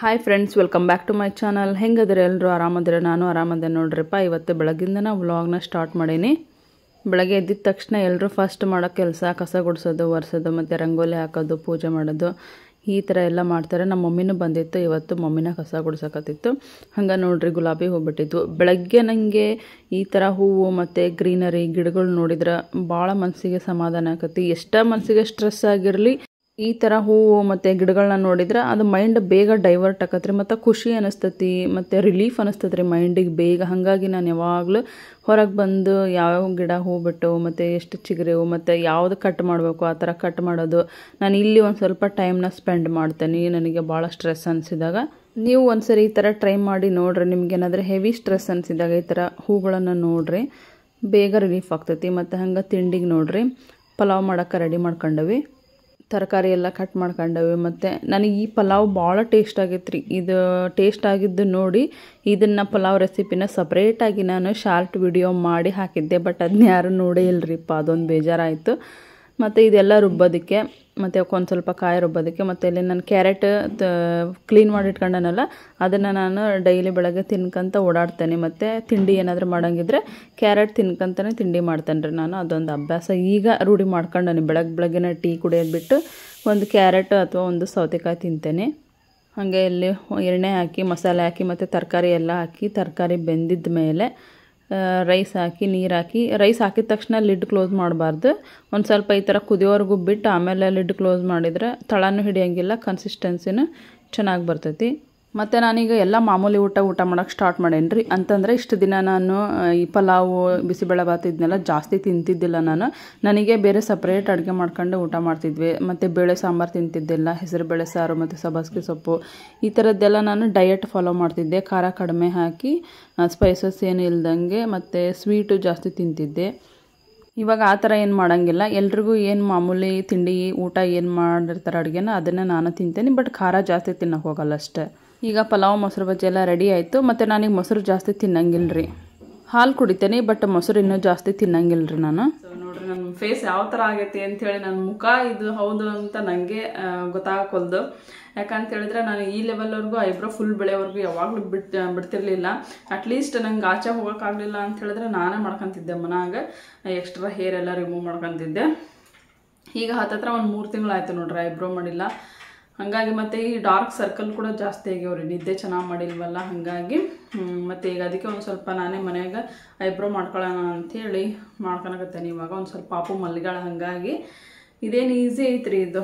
hi friends welcome back to my channel ಹೆಂಗದಿರ ಎಲ್ಲರೂ ಆರಾಮದಿರ ನಾನು ಆರಾಮದೆ ನೋಡ್ರಿಪ್ಪ ಇವತ್ತು ಬೆಳಗ್ಗಿಂದ ನಾ ವ್ಲಾಗ್ನ ಸ್ಟಾರ್ಟ್ ಮಾಡೀನಿ ಬೆಳಗ್ಗೆ ಎದ್ದಿದ ತಕ್ಷಣ ಎಲ್ಲರೂ ಫಸ್ಟ್ ಮಾಡೋ ಕೆಲಸ ಕಸ ಗುಡಿಸೋದು ಒರೆಸೋದು ಮತ್ತು ರಂಗೋಲಿ ಹಾಕೋದು ಪೂಜೆ ಮಾಡೋದು ಈ ಥರ ಎಲ್ಲ ಮಾಡ್ತಾರೆ ನಮ್ಮ ಮಮ್ಮಿನೂ ಬಂದಿತ್ತು ಇವತ್ತು ಮಮ್ಮಿನ ಕಸ ಗುಡ್ಸಕತ್ತಿತ್ತು ಹಂಗೆ ನೋಡ್ರಿ ಗುಲಾಬಿ ಹೂ ಬಿಟ್ಟಿದ್ವು ಬೆಳಗ್ಗೆ ನನಗೆ ಈ ಥರ ಹೂವು ಮತ್ತು ಗ್ರೀನರಿ ಗಿಡಗಳು ನೋಡಿದ್ರೆ ಭಾಳ ಮನಸ್ಸಿಗೆ ಸಮಾಧಾನ ಆಕತಿ ಎಷ್ಟೇ ಮನಸ್ಸಿಗೆ ಸ್ಟ್ರೆಸ್ ಆಗಿರಲಿ ಈ ಥರ ಹೂವು ಮತ್ತು ಗಿಡಗಳನ್ನ ನೋಡಿದ್ರೆ ಅದು ಮೈಂಡ್ ಬೇಗ ಡೈವರ್ಟ್ ಆಕತ್ರಿ ಮತ್ತು ಖುಷಿ ಅನಿಸ್ತತಿ ಮತ್ತು ರಿಲೀಫ್ ಅನಿಸ್ತತಿ ರೀ ಮೈಂಡಿಗೆ ಬೇಗ ಹಾಗಾಗಿ ನಾನು ಯಾವಾಗಲೂ ಹೊರಗೆ ಬಂದು ಯಾವ್ಯಾವ ಗಿಡ ಹೂ ಬಿಟ್ಟು ಮತ್ತು ಎಷ್ಟು ಚಿಗುರಿವು ಮತ್ತು ಯಾವುದು ಕಟ್ ಮಾಡಬೇಕು ಆ ಥರ ಕಟ್ ಮಾಡೋದು ನಾನು ಇಲ್ಲಿ ಒಂದು ಸ್ವಲ್ಪ ಟೈಮ್ನ ಸ್ಪೆಂಡ್ ಮಾಡ್ತೇನೆ ನನಗೆ ಭಾಳ ಸ್ಟ್ರೆಸ್ ಅನಿಸಿದಾಗ ನೀವು ಒಂದ್ಸರಿ ಈ ಥರ ಟ್ರೈ ಮಾಡಿ ನೋಡ್ರಿ ನಿಮ್ಗೇನಾದರೂ ಹೆವಿ ಸ್ಟ್ರೆಸ್ ಅನಿಸಿದಾಗ ಈ ಥರ ಹೂಗಳನ್ನು ನೋಡ್ರಿ ಬೇಗ ರಿಲೀಫ್ ಆಗ್ತೈತಿ ಮತ್ತು ಹಂಗೆ ತಿಂಡಿಗೆ ನೋಡ್ರಿ ಪಲಾವ್ ಮಾಡೋಕೆ ರೆಡಿ ಮಾಡ್ಕೊಂಡವಿ ತರಕಾರಿ ಎಲ್ಲ ಕಟ್ ಮಾಡ್ಕೊಂಡವಿ ಮತ್ತು ನನಗೆ ಈ ಪಲಾವ್ ಭಾಳ ಟೇಸ್ಟ್ ಆಗೈತೆ ರೀ ಇದು ಟೇಸ್ಟ್ ಆಗಿದ್ದು ನೋಡಿ ಇದನ್ನು ಪಲಾವ್ ರೆಸಿಪಿನ ಸಪ್ರೇಟಾಗಿ ನಾನು ಶಾರ್ಟ್ ವಿಡಿಯೋ ಮಾಡಿ ಹಾಕಿದ್ದೆ ಬಟ್ ಅದನ್ನ ಯಾರು ನೋಡೇ ಇಲ್ಲರಿಪ್ಪ ಅದೊಂದು ಬೇಜಾರಾಯಿತು ಮತ್ತು ಇದೆಲ್ಲ ರುಬ್ಬೋದಕ್ಕೆ ಮತ್ತು ಒಂದು ಸ್ವಲ್ಪ ಕಾಯಿ ರುಬ್ಬೋದಕ್ಕೆ ಮತ್ತು ಇಲ್ಲಿ ನಾನು ಕ್ಯಾರೆಟ್ ಕ್ಲೀನ್ ಮಾಡಿ ಇಟ್ಕೊಂಡನಲ್ಲ ಅದನ್ನು ನಾನು ಡೈಲಿ ಬೆಳಗ್ಗೆ ತಿನ್ಕೊಂತ ಓಡಾಡ್ತೇನೆ ಮತ್ತು ತಿಂಡಿ ಏನಾದರೂ ಮಾಡೋಂಗಿದ್ರೆ ಕ್ಯಾರೆಟ್ ತಿನ್ಕೊಂತಾನೆ ತಿಂಡಿ ಮಾಡ್ತೇನೆ ರೀ ನಾನು ಅದೊಂದು ಅಭ್ಯಾಸ ಈಗ ರೂಢಿ ಮಾಡ್ಕೊಂಡಾನೆ ಬೆಳಗ್ಗೆ ಬೆಳಗ್ಗೆನೇ ಟೀ ಕುಡಿಯೋದು ಬಿಟ್ಟು ಒಂದು ಕ್ಯಾರೆಟ್ ಅಥವಾ ಒಂದು ಸೌತೆಕಾಯಿ ತಿಂತೇನೆ ಹಾಗೆ ಇಲ್ಲಿ ಎಣ್ಣೆ ಹಾಕಿ ಮಸಾಲೆ ಹಾಕಿ ಮತ್ತು ತರಕಾರಿ ಎಲ್ಲ ಹಾಕಿ ತರಕಾರಿ ಬೆಂದಿದ್ದ ಮೇಲೆ ರೈಸ್ ಹಾಕಿ ನೀರು ಹಾಕಿ ರೈಸ್ ಹಾಕಿದ ತಕ್ಷಣ ಲಿಡ್ ಕ್ಲೋಸ್ ಮಾಡಬಾರ್ದು ಒಂದು ಸ್ವಲ್ಪ ಈ ಥರ ಕುದಿಯೋವರೆಗೂ ಬಿಟ್ಟು ಆಮೇಲೆ ಲಿಡ್ ಕ್ಲೋಸ್ ಮಾಡಿದರೆ ತಳನೂ ಹಿಡಿಯೋಂಗಿಲ್ಲ ಕನ್ಸಿಸ್ಟೆನ್ಸಿನೂ ಚೆನ್ನಾಗಿ ಬರ್ತೈತಿ ಮತ್ತು ನಾನೀಗ ಎಲ್ಲ ಮಾಮೂಲಿ ಊಟ ಊಟ ಮಾಡೋಕ್ಕೆ ಸ್ಟಾರ್ಟ್ ಮಾಡೇನಿ ರೀ ಅಂತಂದರೆ ಇಷ್ಟು ದಿನ ನಾನು ಈ ಪಲಾವು ಬಿಸಿಬೇಳೆಭಾತ್ ಇದನ್ನೆಲ್ಲ ಜಾಸ್ತಿ ತಿಂತಿದ್ದಿಲ್ಲ ನಾನು ನನಗೆ ಬೇರೆ ಸಪ್ರೇಟ್ ಅಡುಗೆ ಮಾಡ್ಕೊಂಡು ಊಟ ಮಾಡ್ತಿದ್ವಿ ಮತ್ತು ಬೇಳೆ ಸಾಂಬಾರು ತಿಂತಿದ್ದಿಲ್ಲ ಹೆಸರು ಬೇಳೆ ಸಾರು ಮತ್ತು ಸಬ್ಬಸ್ಗೆ ಸೊಪ್ಪು ಈ ಥರದ್ದೆಲ್ಲ ನಾನು ಡಯಟ್ ಫಾಲೋ ಮಾಡ್ತಿದ್ದೆ ಖಾರ ಕಡಿಮೆ ಹಾಕಿ ಸ್ಪೈಸಸ್ ಏನು ಇಲ್ದಂಗೆ ಮತ್ತು ಸ್ವೀಟು ಜಾಸ್ತಿ ತಿಂತಿದ್ದೆ ಇವಾಗ ಆ ಥರ ಏನು ಮಾಡೋಂಗಿಲ್ಲ ಎಲ್ರಿಗೂ ಏನು ಮಾಮೂಲಿ ತಿಂಡಿ ಊಟ ಏನು ಮಾಡಿರ್ತಾರೆ ಅಡುಗೆನ ಅದನ್ನು ನಾನು ತಿಂತೇನೆ ಬಟ್ ಖಾರ ಜಾಸ್ತಿ ತಿನ್ನೋಕೆ ಹೋಗಲ್ಲ ಅಷ್ಟೇ ಈಗ ಪಲಾವ್ ಮೊಸರು ಬಜ್ಜಿ ಎಲ್ಲ ರೆಡಿ ಆಯಿತು ಮತ್ತು ನನಗೆ ಮೊಸರು ಜಾಸ್ತಿ ತಿನ್ನಂಗಿಲ್ಲ ರೀ ಹಾಲು ಕುಡಿತೇನೆ ಬಟ್ ಮೊಸರು ಇನ್ನೂ ಜಾಸ್ತಿ ತಿನ್ನಂಗಿಲ್ಲ ರೀ ನಾನು ಸೊ ನೋಡ್ರಿ ನನ್ನ ಫೇಸ್ ಯಾವ ಥರ ಆಗೈತಿ ಅಂಥೇಳಿ ನನ್ನ ಮುಖ ಇದು ಹೌದು ಅಂತ ನನಗೆ ಗೊತ್ತಾಗೋಲ್ದು ಯಾಕಂತ ಹೇಳಿದ್ರೆ ನಾನು ಈ ಲೆವೆಲ್ವರೆಗೂ ಐಬ್ರೋ ಫುಲ್ ಬೆಳೆವರೆಗೂ ಯಾವಾಗಲೂ ಬಿಟ್ಟು ಬಿಡ್ತಿರ್ಲಿಲ್ಲ ಅಟ್ಲೀಸ್ಟ್ ನಂಗೆ ಆಚೆ ಹೋಗೋಕ್ಕಾಗಲಿಲ್ಲ ಅಂತ ಹೇಳಿದ್ರೆ ನಾನೇ ಮಾಡ್ಕೊತಿದ್ದೆ ಮನ್ಯಾಗ ಎಕ್ಸ್ಟ್ರಾ ಹೇರ್ ಎಲ್ಲ ರಿಮೂವ್ ಮಾಡ್ಕೊತಿದ್ದೆ ಈಗ ಹತ್ತತ್ರ ಒಂದು ಮೂರು ತಿಂಗಳಾಯ್ತು ನೋಡ್ರಿ ಐಬ್ರೋ ಮಾಡಿಲ್ಲ ಹಾಗಾಗಿ ಮತ್ತು ಈ ಡಾರ್ಕ್ ಸರ್ಕಲ್ ಕೂಡ ಜಾಸ್ತಿ ಆಗ್ಯಾವ್ರಿ ನಿದ್ದೆ ಚೆನ್ನಾಗಿ ಮಾಡಿಲ್ವಲ್ಲ ಹಾಗಾಗಿ ಮತ್ತು ಈಗ ಅದಕ್ಕೆ ಒಂದು ಸ್ವಲ್ಪ ನಾನೇ ಮನ್ಯಾಗ ಐಬ್ರೋ ಮಾಡ್ಕೊಳ್ಳೋಣ ಅಂಥೇಳಿ ಮಾಡ್ಕೊಳಕತ್ತೇನೆ ಇವಾಗ ಒಂದು ಸ್ವಲ್ಪ ಪಾಪು ಮಲ್ಲಿಗಾಳ ಹಾಗಾಗಿ ಇದೇನು ಈಸಿ ಐತ್ರಿ ಇದು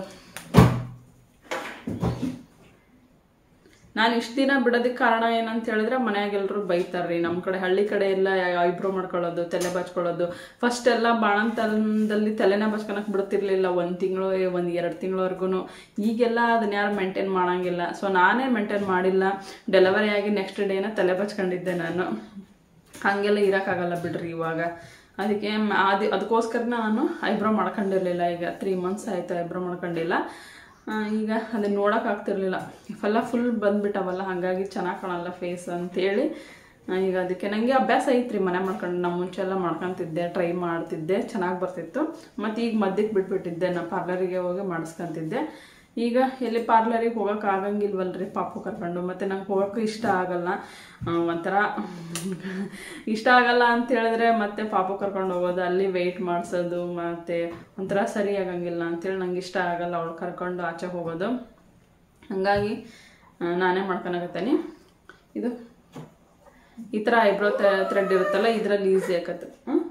ನಾನು ಇಷ್ಟು ದಿನ ಬಿಡೋದಕ್ಕೆ ಕಾರಣ ಏನಂತ ಹೇಳಿದ್ರೆ ಮನ್ಯಾಗೆಲ್ಲರೂ ಬೈತಾರ್ರಿ ನಮ್ಮ ಕಡೆ ಹಳ್ಳಿ ಕಡೆ ಎಲ್ಲ ಐಬ್ರೋ ಮಾಡ್ಕೊಳ್ಳೋದು ತಲೆ ಬಚ್ಕೊಳ್ಳೋದು ಫಸ್ಟ್ ಎಲ್ಲ ಬಾಣಂತನದಲ್ಲಿ ತಲೆನ ಬಚ್ಕೊಳಕ್ಕೆ ಬಿಡ್ತಿರ್ಲಿಲ್ಲ ಒಂದು ತಿಂಗಳು ಒಂದು ಎರಡು ತಿಂಗಳವರೆಗೂ ಈಗೆಲ್ಲ ಅದನ್ನ ಯಾರು ಮೇಂಟೈನ್ ಮಾಡೋಂಗಿಲ್ಲ ಸೊ ನಾನೇ ಮೇಂಟೈನ್ ಮಾಡಿಲ್ಲ ಡೆಲಿವರಿ ಆಗಿ ನೆಕ್ಸ್ಟ್ ಡೇನ ತಲೆ ಬಚ್ಕೊಂಡಿದ್ದೆ ನಾನು ಹಾಗೆಲ್ಲ ಇರೋಕ್ಕಾಗಲ್ಲ ಬಿಡ್ರಿ ಇವಾಗ ಅದಕ್ಕೆ ಅದು ಅದಕ್ಕೋಸ್ಕರ ನಾನು ಐಬ್ರೋ ಮಾಡ್ಕೊಂಡಿರಲಿಲ್ಲ ಈಗ ತ್ರೀ ಮಂತ್ಸ್ ಆಯಿತು ಐಬ್ರೋ ಮಾಡ್ಕೊಂಡಿಲ್ಲ ಈಗ ಅದನ್ನ ನೋಡೋಕ್ಕಾಗ್ತಿರ್ಲಿಲ್ಲ ಫಲ್ಲ ಫುಲ್ ಬಂದುಬಿಟ್ಟವಲ್ಲ ಹಾಗಾಗಿ ಚೆನ್ನಾಗಿ ಕಾಣಲ್ಲ ಫೇಸ್ ಅಂತೇಳಿ ಈಗ ಅದಕ್ಕೆ ನನಗೆ ಅಭ್ಯಾಸ ಐತ್ರಿ ಮನೆ ಮಾಡ್ಕೊಂಡು ನಮ್ಮ ಮುಂಚೆ ಎಲ್ಲ ಮಾಡ್ಕೊತಿದ್ದೆ ಟ್ರೈ ಮಾಡ್ತಿದ್ದೆ ಚೆನ್ನಾಗಿ ಬರ್ತಿತ್ತು ಮತ್ತು ಈಗ ಮಧ್ಯಕ್ಕೆ ಬಿಟ್ಬಿಟ್ಟಿದ್ದೆ ನಾನು ಪಾರ್ಲರಿಗೆ ಹೋಗಿ ಮಾಡಿಸ್ಕೊತಿದ್ದೆ ಈಗ ಎಲ್ಲಿ ಪಾರ್ಲರಿಗೆ ಹೋಗೋಕೆ ಆಗಂಗಿಲ್ವಲ್ರಿ ಪಾಪು ಕರ್ಕೊಂಡು ಮತ್ತು ನಂಗೆ ಹೋಗೋಕೆ ಇಷ್ಟ ಆಗಲ್ಲ ಒಂಥರ ಇಷ್ಟ ಆಗಲ್ಲ ಅಂತ ಹೇಳಿದ್ರೆ ಮತ್ತೆ ಪಾಪು ಕರ್ಕೊಂಡು ಹೋಗೋದು ಅಲ್ಲಿ ವೆಯ್ಟ್ ಮಾಡಿಸೋದು ಮತ್ತು ಒಂಥರ ಸರಿ ಆಗಂಗಿಲ್ಲ ಅಂತೇಳಿ ನಂಗೆ ಇಷ್ಟ ಆಗಲ್ಲ ಅವಳು ಕರ್ಕೊಂಡು ಆಚೆ ಹೋಗೋದು ಹಾಗಾಗಿ ನಾನೇ ಮಾಡ್ಕೊಳಕತ್ತೇನೆ ಇದು ಈ ಥರ ಐಬ್ರೋ ಥ್ರೆಡ್ ಇರುತ್ತಲ್ಲ ಇದರಲ್ಲಿ ಈಸಿ ಆಕತ್ತೆ ಹ್ಞೂ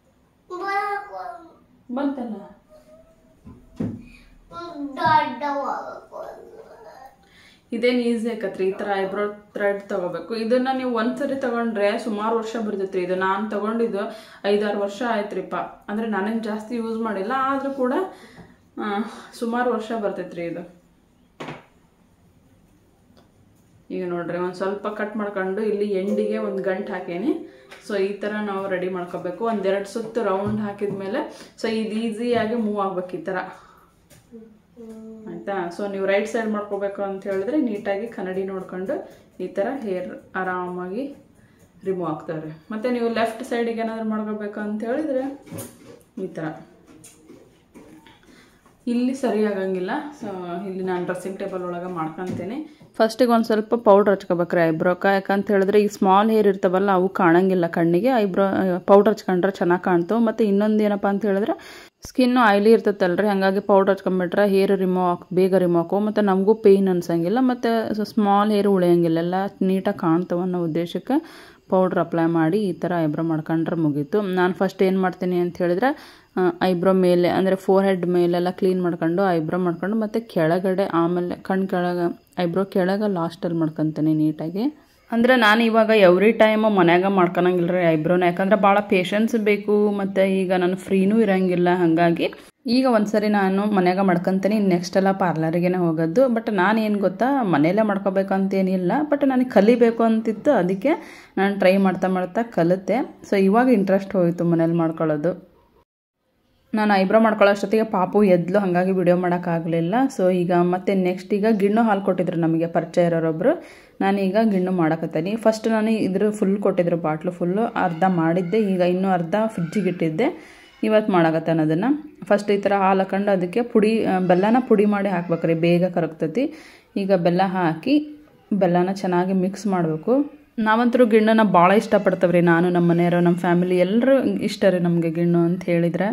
ಬಂತಲ್ಲ ಇದೇನು ಈಸಿ ಆಕತ್ರಿ ಈ ಥರ ಐಬ್ರೋ ಥ್ರೆಡ್ ತೊಗೋಬೇಕು ಇದನ್ನು ನೀವು ಒಂದ್ಸರಿ ತೊಗೊಂಡ್ರೆ ಸುಮಾರು ವರ್ಷ ಬರ್ತೈತ್ರಿ ಇದು ನಾನು ತೊಗೊಂಡಿದ್ದು ಐದಾರು ವರ್ಷ ಆಯ್ತ್ರಿಪ್ಪ ಅಂದರೆ ನಾನೇನು ಜಾಸ್ತಿ ಯೂಸ್ ಮಾಡಿಲ್ಲ ಆದರೂ ಕೂಡ ಸುಮಾರು ವರ್ಷ ಬರ್ತೈತ್ರಿ ಇದು ಈಗ ನೋಡ್ರಿ ಒಂದು ಸ್ವಲ್ಪ ಕಟ್ ಮಾಡ್ಕೊಂಡು ಇಲ್ಲಿ ಎಂಡಿಗೆ ಒಂದು ಗಂಟು ಹಾಕೇನಿ ಸೊ ಈ ಥರ ನಾವು ರೆಡಿ ಮಾಡ್ಕೋಬೇಕು ಒಂದೆರಡು ಸುತ್ತು ರೌಂಡ್ ಹಾಕಿದ ಮೇಲೆ ಸೊ ಇದು ಈಸಿಯಾಗಿ ಮೂವ್ ಆಗ್ಬೇಕು ಈ ಥರ ಆಯಿತಾ ಸೊ ನೀವು ರೈಟ್ ಸೈಡ್ ಮಾಡ್ಕೋಬೇಕು ಅಂತ ಹೇಳಿದ್ರೆ ನೀಟಾಗಿ ಕನ್ನಡಿ ನೋಡ್ಕೊಂಡು ಈ ಥರ ಹೇರ್ ಆರಾಮಾಗಿ ರಿಮೂವ್ ಆಗ್ತಾವ್ರಿ ಮತ್ತು ನೀವು ಲೆಫ್ಟ್ ಸೈಡಿಗೆ ಏನಾದರೂ ಮಾಡ್ಕೋಬೇಕು ಅಂತ ಹೇಳಿದ್ರೆ ಈ ಥರ ಇಲ್ಲಿ ಸರಿ ಆಗಂಗಿಲ್ಲ ಸೊ ಇಲ್ಲಿ ನಾನು ಡ್ರೆಸ್ಸಿಂಗ್ ಟೇಬಲ್ ಒಳಗೆ ಮಾಡ್ಕೊತೇನೆ ಫಸ್ಟಿಗೆ ಒಂದು ಸ್ವಲ್ಪ ಪೌಡ್ರ್ ಹಚ್ಕೋಬೇಕ್ರಿ ಐಬ್ರೋಕ್ಕೆ ಯಾಕಂತ ಹೇಳಿದ್ರೆ ಈ ಸ್ಮಾಲ್ ಹೇರ್ ಇರ್ತಾವಲ್ಲ ಅವು ಕಾಣಂಗಿಲ್ಲ ಕಣ್ಣಿಗೆ ಐಬ್ರೋ ಪೌಡ್ರ್ ಹಚ್ಕೊಂಡ್ರೆ ಚೆನ್ನಾಗಿ ಕಾಣ್ತವೆ ಮತ್ತು ಇನ್ನೊಂದು ಏನಪ್ಪ ಅಂತ ಹೇಳಿದ್ರೆ ಸ್ಕಿನ್ನು ಆಯ್ಲಿ ಇರ್ತೈತಲ್ರಿ ಹಾಗಾಗಿ ಪೌಡ್ರ್ ಹಚ್ಕೊಂಡ್ಬಿಟ್ರೆ ಹೇರ್ ರಿಮೂವ್ ಆಕ್ ಬೇಗ ರಿಮೂವ್ ಆಕವು ಮತ್ತು ನಮಗೂ ಪೇಯ್ನ್ ಅನ್ಸಂಗಿಲ್ಲ ಮತ್ತು ಸ್ಮಾಲ್ ಹೇರ್ ಉಳಿಯಂಗಿಲ್ಲ ಎಲ್ಲ ನೀಟಾಗಿ ಕಾಣ್ತವೆ ಅನ್ನೋ ಉದ್ದೇಶಕ್ಕೆ ಪೌಡ್ರ್ ಅಪ್ಲೈ ಮಾಡಿ ಈ ಥರ ಐಬ್ರೋ ಮಾಡ್ಕೊಂಡ್ರೆ ಮುಗೀತು ನಾನು ಫಸ್ಟ್ ಏನು ಮಾಡ್ತೀನಿ ಅಂತ ಹೇಳಿದ್ರೆ ಐಬ್ರೋ ಮೇಲೆ ಅಂದರೆ ಫೋರ್ ಹೆಡ್ ಮೇಲೆಲ್ಲ ಕ್ಲೀನ್ ಮಾಡ್ಕೊಂಡು ಐಬ್ರೋ ಮಾಡ್ಕೊಂಡು ಮತ್ತು ಕೆಳಗಡೆ ಆಮೇಲೆ ಕಣ್ಣು ಕೆಳಗೆ ಐಬ್ರೋ ಕೆಳಗೆ ಲಾಸ್ಟಲ್ಲಿ ಮಾಡ್ಕೊತೀನಿ ನೀಟಾಗಿ ಅಂದರೆ ನಾನು ಇವಾಗ ಎವ್ರಿ ಟೈಮು ಮನ್ಯಾಗ ಮಾಡ್ಕೊಳಂಗಿಲ್ಲ ರೀ ಐಬ್ರೋನ ಯಾಕಂದ್ರೆ ಭಾಳ ಪೇಷನ್ಸ್ ಬೇಕು ಮತ್ತು ಈಗ ನಾನು ಫ್ರೀನೂ ಇರೋಂಗಿಲ್ಲ ಹಾಗಾಗಿ ಈಗ ಒಂದ್ಸರಿ ನಾನು ಮನ್ಯಾಗ ಮಾಡ್ಕೊತೀನಿ ನೆಕ್ಸ್ಟ್ ಎಲ್ಲ ಪಾರ್ಲರಿಗೇ ಹೋಗೋದು ಬಟ್ ನಾನು ಏನು ಗೊತ್ತಾ ಮನೆಯಲ್ಲೇ ಮಾಡ್ಕೋಬೇಕು ಅಂತೇನಿಲ್ಲ ಬಟ್ ನನಗೆ ಕಲಿಬೇಕು ಅಂತಿತ್ತು ಅದಕ್ಕೆ ನಾನು ಟ್ರೈ ಮಾಡ್ತಾ ಮಾಡ್ತಾ ಕಲಿತೆ ಸೊ ಇವಾಗ ಇಂಟ್ರೆಸ್ಟ್ ಹೋಯಿತು ಮನೇಲಿ ಮಾಡ್ಕೊಳ್ಳೋದು ನಾನು ಐಬ್ರೋ ಮಾಡ್ಕೊಳ್ಳೋ ಅಷ್ಟೊತ್ತಿಗೆ ಪಾಪು ಎದ್ಲು ಹಾಗಾಗಿ ವಿಡಿಯೋ ಮಾಡೋಕ್ಕಾಗಲಿಲ್ಲ ಸೊ ಈಗ ಮತ್ತೆ ನೆಕ್ಸ್ಟ್ ಈಗ ಗಿಣ್ಣು ಹಾಲು ಕೊಟ್ಟಿದ್ರು ನಮಗೆ ಪರಿಚಯ ಇರೋರೊಬ್ಬರು ನಾನೀಗ ಗಿಣ್ಣು ಮಾಡಕತ್ತೀನಿ ಫಸ್ಟ್ ನಾನು ಇದ್ರ ಫುಲ್ ಕೊಟ್ಟಿದ್ರು ಬಾಟ್ಲು ಫುಲ್ಲು ಅರ್ಧ ಮಾಡಿದ್ದೆ ಈಗ ಇನ್ನೂ ಅರ್ಧ ಫ್ರಿಜ್ಜಿಗೆ ಇಟ್ಟಿದ್ದೆ ಇವತ್ತು ಮಾಡಕತ್ತಾನ ಅದನ್ನು ಫಸ್ಟ್ ಈ ಥರ ಹಾಲು ಹಾಕೊಂಡು ಅದಕ್ಕೆ ಪುಡಿ ಬೆಲ್ಲನ ಪುಡಿ ಮಾಡಿ ಹಾಕ್ಬೇಕ್ರಿ ಬೇಗ ಕರಗ್ತೈತಿ ಈಗ ಬೆಲ್ಲ ಹಾಕಿ ಬೆಲ್ಲನ ಚೆನ್ನಾಗಿ ಮಿಕ್ಸ್ ಮಾಡಬೇಕು ನಾವಂತರೂ ಗಿಣ್ಣನ ಭಾಳ ಇಷ್ಟಪಡ್ತೇವೆ ರೀ ನಾನು ನಮ್ಮ ಮನೆಯವರು ನಮ್ಮ ಫ್ಯಾಮಿಲಿ ಎಲ್ಲರೂ ಇಷ್ಟ ರೀ ನಮಗೆ ಗಿಣ್ಣು ಅಂತ ಹೇಳಿದ್ರೆ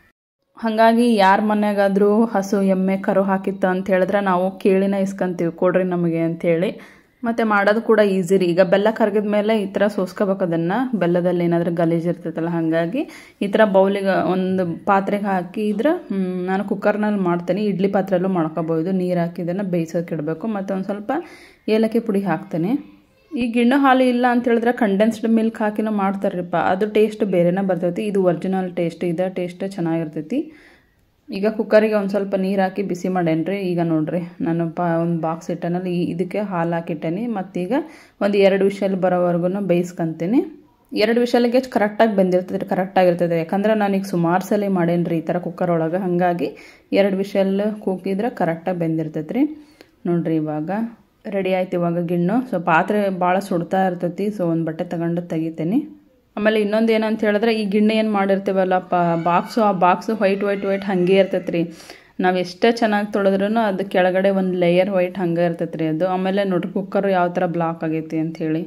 ಹಾಗಾಗಿ ಯಾರ ಮನೆಗಾದರೂ ಹಸು ಎಮ್ಮೆ ಕರು ಹಾಕಿತ್ತು ಅಂತ ಹೇಳಿದ್ರೆ ನಾವು ಕೇಳಿನ ಇಸ್ಕೊಂತೀವಿ ಕೊಡ್ರಿ ನಮಗೆ ಅಂಥೇಳಿ ಮತ್ತು ಮಾಡೋದು ಕೂಡ ಈಸಿ ರೀ ಈಗ ಬೆಲ್ಲ ಕರಗಿದ ಮೇಲೆ ಈ ಥರ ಸೋಸ್ಕೋಬೇಕು ಅದನ್ನು ಬೆಲ್ಲದಲ್ಲಿ ಏನಾದರೂ ಗಲೀಜು ಇರ್ತೈತಲ್ಲ ಹಾಗಾಗಿ ಈ ಥರ ಬೌಲಿಗೆ ಒಂದು ಪಾತ್ರೆಗೆ ಹಾಕಿದ್ರೆ ನಾನು ಕುಕ್ಕರ್ನಲ್ಲಿ ಮಾಡ್ತೀನಿ ಇಡ್ಲಿ ಪಾತ್ರೆಯಲ್ಲೂ ಮಾಡ್ಕೋಬೋದು ನೀರು ಹಾಕಿ ಇದನ್ನು ಬೇಯಿಸೋಕೆ ಇಡಬೇಕು ಮತ್ತು ಒಂದು ಸ್ವಲ್ಪ ಏಲಕ್ಕಿ ಪುಡಿ ಹಾಕ್ತೀನಿ ಈ ಗಿಣ್ಣು ಹಾಲು ಇಲ್ಲ ಅಂತ ಹೇಳಿದ್ರೆ ಕಂಡೆನ್ಸ್ಡ್ ಮಿಲ್ಕ್ ಹಾಕಿನೂ ಮಾಡ್ತಾರ್ರಿಪ್ಪ ಅದು ಟೇಸ್ಟ್ ಬೇರೆನೇ ಬರ್ತೈತಿ ಇದು ಒರಿಜಿನಲ್ ಟೇಸ್ಟ್ ಇದೆ ಟೇಸ್ಟ್ ಚೆನ್ನಾಗಿರ್ತೈತಿ ಈಗ ಕುಕ್ಕರಿಗೆ ಒಂದು ಸ್ವಲ್ಪ ನೀರು ಹಾಕಿ ಬಿಸಿ ಮಾಡೇನ್ರಿ ಈಗ ನೋಡ್ರಿ ನಾನು ಪಾ ಒಂದು ಬಾಕ್ಸ್ ಇಟ್ಟನಲ್ಲಿ ಈ ಇದಕ್ಕೆ ಹಾಲು ಹಾಕಿಟ್ಟೇನಿ ಮತ್ತೀಗ ಒಂದು ಎರಡು ವಿಷಲ್ ಬರೋವರೆಗೂ ಬೇಯಿಸ್ಕೊಂತೀನಿ ಎರಡು ವಿಷಲಿಗೆ ಕರೆಕ್ಟಾಗಿ ಬೆಂದಿರ್ತದೆ ರೀ ಕರೆಕ್ಟಾಗಿರ್ತದೆ ಯಾಕಂದ್ರೆ ನಾನೀಗ ಸುಮಾರು ಸಲ ಮಾಡೇನ್ರಿ ಈ ಥರ ಕುಕ್ಕರ್ ಒಳಗೆ ಹಾಗಾಗಿ ಎರಡು ವಿಷಲ್ ಕೂಗಿದ್ರೆ ಕರೆಕ್ಟಾಗಿ ಬೆಂದಿರ್ತೈತೆ ರೀ ನೋಡ್ರಿ ಇವಾಗ ರೆಡಿ ಆಯ್ತು ಇವಾಗ ಗಿಣ್ಣು ಸೊ ಪಾತ್ರೆ ಭಾಳ ಸುಡ್ತಾ ಇರ್ತೈತಿ ಸೊ ಒಂದು ಬಟ್ಟೆ ತಗೊಂಡು ತೆಗಿತೀನಿ ಆಮೇಲೆ ಇನ್ನೊಂದು ಏನಂತ ಹೇಳಿದ್ರೆ ಈ ಗಿಣ್ಣೆ ಏನು ಮಾಡಿರ್ತೀವಲ್ಲ ಪ ಬಾಕ್ಸು ಆ ಬಾಕ್ಸು ವೈಟ್ ವೈಟ್ ವೈಟ್ ಹಾಗೆ ಇರ್ತೈತೆ ರೀ ನಾವು ಎಷ್ಟೇ ಚೆನ್ನಾಗಿ ತೊಳೆದ್ರೂ ಅದು ಕೆಳಗಡೆ ಒಂದು ಲೇಯರ್ ವೈಟ್ ಹಂಗೆ ಇರ್ತೈತೆ ರೀ ಅದು ಆಮೇಲೆ ನೋಡ್ರಿ ಕುಕ್ಕರು ಯಾವ ಥರ ಬ್ಲಾಕ್ ಆಗೈತಿ ಅಂಥೇಳಿ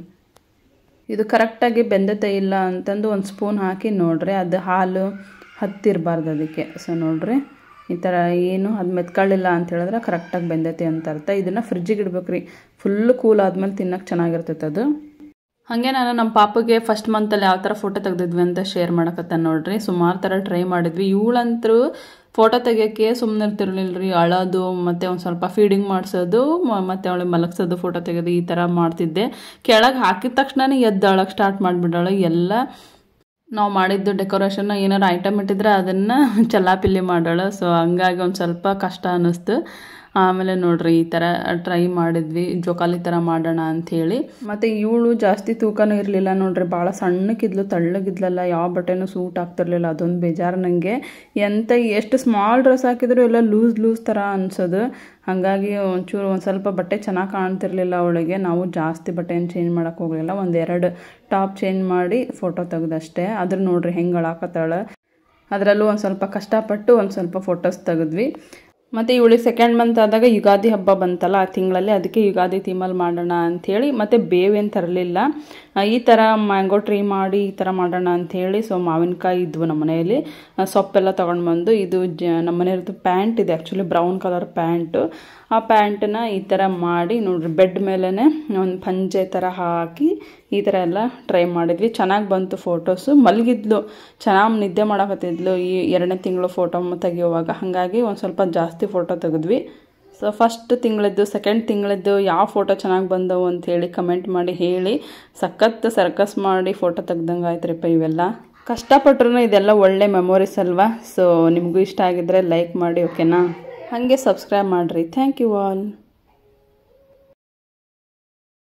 ಇದು ಕರೆಕ್ಟಾಗಿ ಬೆಂದತೆ ಇಲ್ಲ ಅಂತಂದು ಒಂದು ಸ್ಪೂನ್ ಹಾಕಿ ನೋಡ್ರಿ ಅದು ಹಾಲು ಹತ್ತಿರಬಾರ್ದು ಅದಕ್ಕೆ ಸೊ ನೋಡ್ರಿ ಈ ಥರ ಏನು ಅದು ಮೆತ್ಕೊಳ್ಳಿಲ್ಲ ಅಂತ ಹೇಳಿದ್ರೆ ಕರೆಕ್ಟಾಗಿ ಬೆಂದೈತಿ ಅಂತ ಅರ್ಥ ಇದನ್ನು ಫ್ರಿಜ್ಜಿಗೆ ಇಡ್ಬೇಕು ರೀ ಫುಲ್ ಕೂಲ್ ಆದ್ಮೇಲೆ ತಿನ್ನಕ್ಕೆ ಚೆನ್ನಾಗಿರ್ತೈತೆ ಅದು ಹಾಗೆ ನಾನು ನಮ್ಮ ಪಾಪಗೆ ಫಸ್ಟ್ ಮಂತಲ್ಲಿ ಯಾವ ಥರ ಫೋಟೋ ತೆಗೆದಿದ್ವಿ ಅಂತ ಶೇರ್ ಮಾಡಕತ್ತ ನೋಡ್ರಿ ಸುಮಾರು ಥರ ಟ್ರೈ ಮಾಡಿದ್ವಿ ಇವಳಂತರೂ ಫೋಟೋ ತೆಗಿಯೋಕ್ಕೆ ಸುಮ್ಮನೆ ಇರ್ತಿರ್ಲಿಲ್ಲ ರೀ ಅಳೋದು ಮತ್ತು ಒಂದು ಸ್ವಲ್ಪ ಫೀಡಿಂಗ್ ಮಾಡಿಸೋದು ಮತ್ತು ಅವಳಿಗೆ ಮಲಗಿಸೋದು ಫೋಟೋ ತೆಗೆದು ಈ ಥರ ಮಾಡ್ತಿದ್ದೆ ಕೆಳಗೆ ಹಾಕಿದ ತಕ್ಷಣನೇ ಎದ್ದು ಅಳಕ್ಕೆ ಸ್ಟಾರ್ಟ್ ಮಾಡಿಬಿಡೋಳು ಎಲ್ಲ ನಾವು ಮಾಡಿದ್ದು ಡೆಕೋರೇಷನ್ ಏನಾರು ಐಟಮ್ ಇಟ್ಟಿದ್ರೆ ಅದನ್ನು ಚಲ್ಲಾಪಿಲ್ಲಿ ಮಾಡೋಳು ಸೊ ಹಂಗಾಗಿ ಒಂದು ಸ್ವಲ್ಪ ಕಷ್ಟ ಅನ್ನಿಸ್ತು ಆಮೇಲೆ ನೋಡ್ರಿ ಈ ಥರ ಟ್ರೈ ಮಾಡಿದ್ವಿ ಜೋಕಾಲಿ ಥರ ಮಾಡೋಣ ಅಂಥೇಳಿ ಮತ್ತು ಇವಳು ಜಾಸ್ತಿ ತೂಕನೂ ಇರಲಿಲ್ಲ ನೋಡ್ರಿ ಭಾಳ ಸಣ್ಣಕ್ಕಿದ್ಲು ತಳ್ಳಗಿದ್ಲಲ್ಲ ಯಾವ ಬಟ್ಟೆನೂ ಸೂಟ್ ಆಗ್ತಿರ್ಲಿಲ್ಲ ಅದೊಂದು ಬೇಜಾರು ನನಗೆ ಎಂತ ಎಷ್ಟು ಸ್ಮಾಲ್ ಡ್ರೆಸ್ ಹಾಕಿದ್ರು ಎಲ್ಲ ಲೂಸ್ ಲೂಸ್ ಥರ ಅನ್ಸೋದು ಹಾಗಾಗಿ ಒಂಚೂರು ಒಂದು ಸ್ವಲ್ಪ ಬಟ್ಟೆ ಚೆನ್ನಾಗಿ ಕಾಣ್ತಿರ್ಲಿಲ್ಲ ಅವಳಿಗೆ ನಾವು ಜಾಸ್ತಿ ಬಟ್ಟೆಯನ್ನು ಚೇಂಜ್ ಮಾಡೋಕೆ ಹೋಗಲಿಲ್ಲ ಒಂದೆರಡು ಟಾಪ್ ಚೇಂಜ್ ಮಾಡಿ ಫೋಟೋ ತೆಗ್ದಷ್ಟೇ ಅದ್ರ ನೋಡ್ರಿ ಹೆಂಗೆ ಅಳಾಕತ್ತಾಳೆ ಅದರಲ್ಲೂ ಒಂದು ಸ್ವಲ್ಪ ಕಷ್ಟಪಟ್ಟು ಒಂದು ಸ್ವಲ್ಪ ಫೋಟೋಸ್ ತೆಗೆದ್ವಿ ಮತ್ತು ಇವಳಿಗೆ ಸೆಕೆಂಡ್ ಮಂತ್ ಆದಾಗ ಯುಗಾದಿ ಹಬ್ಬ ಬಂತಲ್ಲ ಆ ತಿಂಗಳಲ್ಲಿ ಅದಕ್ಕೆ ಯುಗಾದಿ ಥೀಮಲ್ಲಿ ಮಾಡೋಣ ಅಂಥೇಳಿ ಮತ್ತು ಬೇವೇನು ತರಲಿಲ್ಲ ಈ ಥರ ಮ್ಯಾಂಗೋ ಟ್ರೀ ಮಾಡಿ ಈ ಥರ ಮಾಡೋಣ ಅಂಥೇಳಿ ಸೊ ಮಾವಿನಕಾಯಿ ಇದ್ವು ನಮ್ಮ ಮನೆಯಲ್ಲಿ ಸೊಪ್ಪೆಲ್ಲ ತೊಗೊಂಡು ಬಂದು ಇದು ಜ ನಮ್ಮ ಮನೆಯವ್ರದ್ದು ಪ್ಯಾಂಟ್ ಇದೆ ಆ್ಯಕ್ಚುಲಿ ಬ್ರೌನ್ ಕಲರ್ ಪ್ಯಾಂಟು ಆ ಪ್ಯಾಂಟನ್ನ ಈ ಥರ ಮಾಡಿ ನೋಡ್ರಿ ಬೆಡ್ ಮೇಲೇ ಒಂದು ಪಂಜೆ ಥರ ಹಾಕಿ ಈ ಥರ ಎಲ್ಲ ಟ್ರೈ ಮಾಡಿದ್ವಿ ಚೆನ್ನಾಗಿ ಬಂತು ಫೋಟೋಸು ಮಲಗಿದ್ಲು ಚೆನ್ನಾಗಿ ನಿದ್ದೆ ಮಾಡಕತ್ತಿದ್ಲು ಈ ಎರಡನೇ ತಿಂಗಳು ಫೋಟೋ ತೆಗಿಯುವಾಗ ಹಾಗಾಗಿ ಒಂದು ಸ್ವಲ್ಪ ಜಾಸ್ತಿ ಫೋಟೋ ತೆಗೆದ್ವಿ ಸೊ ಫಸ್ಟ್ ತಿಂಗಳದ್ದು ಸೆಕೆಂಡ್ ತಿಂಗಳದ್ದು ಯಾವ ಫೋಟೋ ಚೆನ್ನಾಗಿ ಬಂದವು ಅಂಥೇಳಿ ಕಮೆಂಟ್ ಮಾಡಿ ಹೇಳಿ ಸಖತ್ ಸರ್ಕಸ್ ಮಾಡಿ ಫೋಟೋ ತೆಗ್ದಂಗೆ ಆಯ್ತು ಇವೆಲ್ಲ ಕಷ್ಟಪಟ್ರು ಇದೆಲ್ಲ ಒಳ್ಳೆ ಮೆಮೊರೀಸ್ ಅಲ್ವಾ ಸೊ ನಿಮಗೂ ಇಷ್ಟ ಆಗಿದ್ರೆ ಲೈಕ್ ಮಾಡಿ ಓಕೆನಾ ಹಾಗೆ ಸಬ್ಸ್ಕ್ರೈಬ್ ಮಾಡಿರಿ ಥ್ಯಾಂಕ್ ಯು ಆಲ್